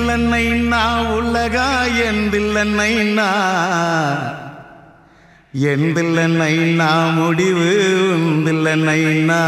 உந்தில்லன்னைனா உலகா எந்தில்லன்னைனா எந்தில்லன்னைனா முடிவு உந்தில்லன்னைனா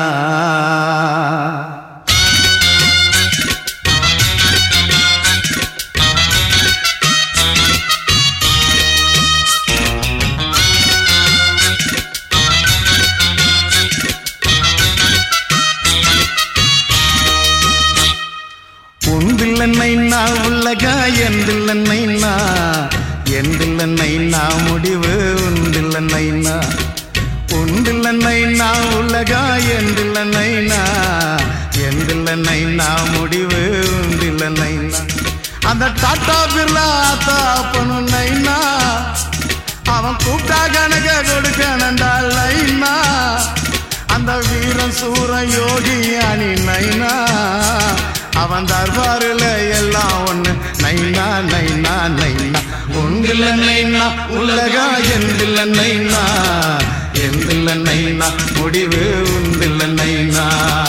உந்தில்லன்னைனா உலகா எந்தில்லன்னைனா எந்தில்லன்னைனா முடிவு உந்தில்லன்னைனா உந்தில்லன்னைனா உலகா எந்தில்லன்னைனா எந்தில்லன்னைனா முடிவு உந்தில்லன்னைனா அந்த டாட்டா பிர்லா தாப்பனு நைனா அவன் கூப்பிட்டா கணக்க கொடுக்கணண்டா லைனா அந்த வீரன் சூர யோகி அணி நைனா அவன் தர்பாருல எல்லாம் ஒண்ணு நைனா நைனா நைனா உண்டில்ல நைனா உலகா எந்தில்ல நைனா எந்தில்ல நைனா முடிவு உண்டில்ல நைனா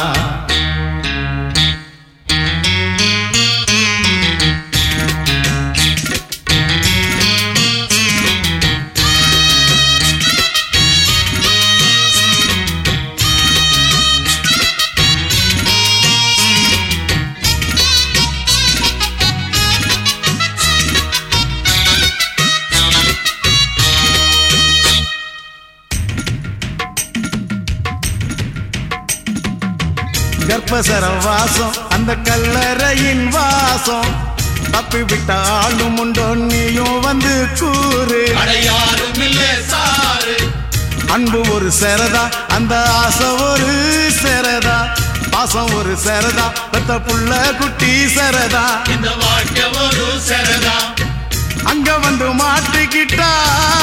கர்ப்பசர வாசம் அந்த கல்லறையின் வாசம் தப்பி விட்ட ஆளும் உண்டோ நீயும் வந்து கூறு அடையாரும் இல்ல சாரு அன்பு ஒரு செரதா அந்த ஆசை ஒரு செரதா பாசம் ஒரு செரதா பெத்த புள்ள குட்டி செரதா இந்த வாழ்க்கை ஒரு சரதா அங்க வந்து மாட்டிக்கிட்டா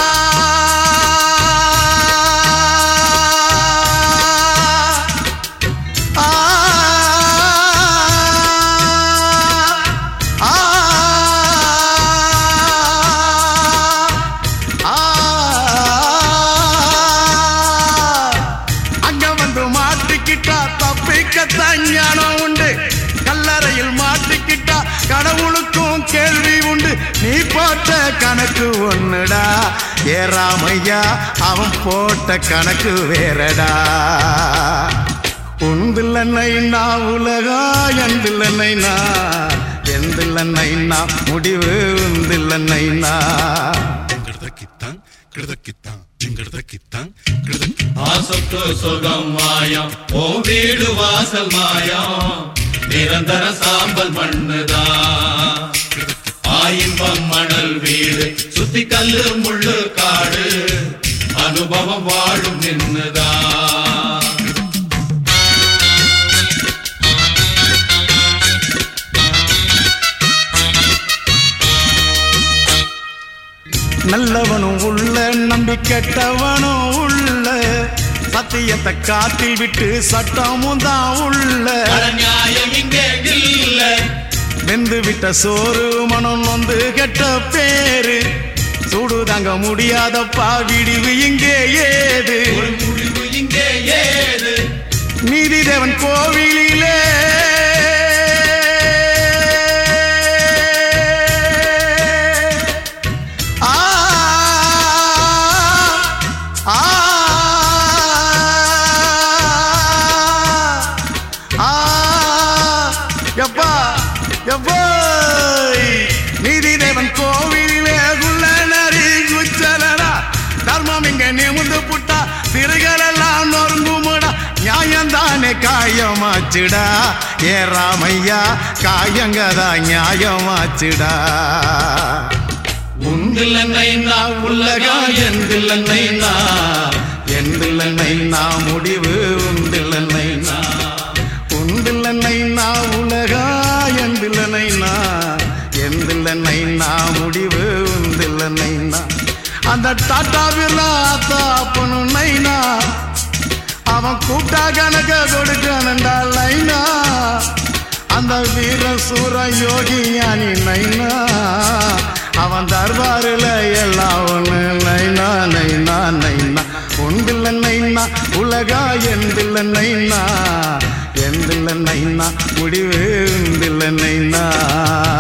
ஆ, ஆ, ஆ, அங்க வந்து மாட்டிக்கிட்டா தப்பிக்கத்தான் ஞானம் உண்டு கல்லறையில் மாட்டிக்கிட்டா கடவுளுக்கும் கேள்வி உண்டு நீ போட்ட கணக்கு ஒண்ணுடா ஏறாமையா அவன் போட்ட கணக்கு வேறடா உந்தில்லன்னைனா உலகா எந்தில்லன்னைனா எந்தில்லன்னைனா முடிவு உந்தில்லன்னைனா கிடதக்கித்தான் கிடதக்கித்தான் ஜிங்கடதக்கித்தான் கிடதக்கி ஆசத்து சொர்க்கம் மாயம் ஓ வீடு வாசல் மாயம் நிரந்தர சாம்பல் மண்ணுதா ஆயின்பம் மணல் வீடு சுத்தி கல்லு முள்ளு காடு அனுபவம் வாழும் நின்னுதா நல்லவனும் உள்ள நம்பி கெட்டவனும் உள்ள சத்தியத்தை காத்தில் விட்டு சட்டமும் தான் உள்ள அட நியாயம் இங்கே இல்ல வெந்து விட்ட சோறு மனம் நொந்து கெட்ட பேரு சூடு தாங்க முடியாதப்பா விடிவு இங்கே ஏது ஒரு முடிவு இங்கே ஏது நீதி தேவன் கோவிலிலே ஆ ஆ ஆ எப்பா எப்பா நீதி தேவன் கோவிலிலே குள்ள நரி குச்சலடா தர்மம் இங்க நிமிந்து புட்டா சிறுகளெல்லாம் நொறுங்குமுடா நியாயந்தானே காயமாச்சுடா ஏ ராமையா காயங்கதா நியாயமாச்சுடா உந்தில்லன்னைனா உலகா எந்தில்லன்னைனா எந்தில்லன்னைனா முடிவு உந்தில்லன்னைனா உந்தில்லன்னைனா உலகா எந்தில்லன்னைனா எந்தில்லன்னைனா முடிவு உந்தில்லன்னைனா அந்த டாட்டா பிர்லா தாப்பனு நைனா அவன் கூட்டா கணக்க கொடுக்கணுண்டா லைனா அந்த வீர சூர யோகி ஞானி நைனா அவன் தர்பாருல எல்லாம் ஒண்ணு நைனா நைனா நைனா உண்டில்ல நைனா உலகா எந்தில்ல நைனா எந்தில்ல நைனா முடிவு உண்டில்ல நைனா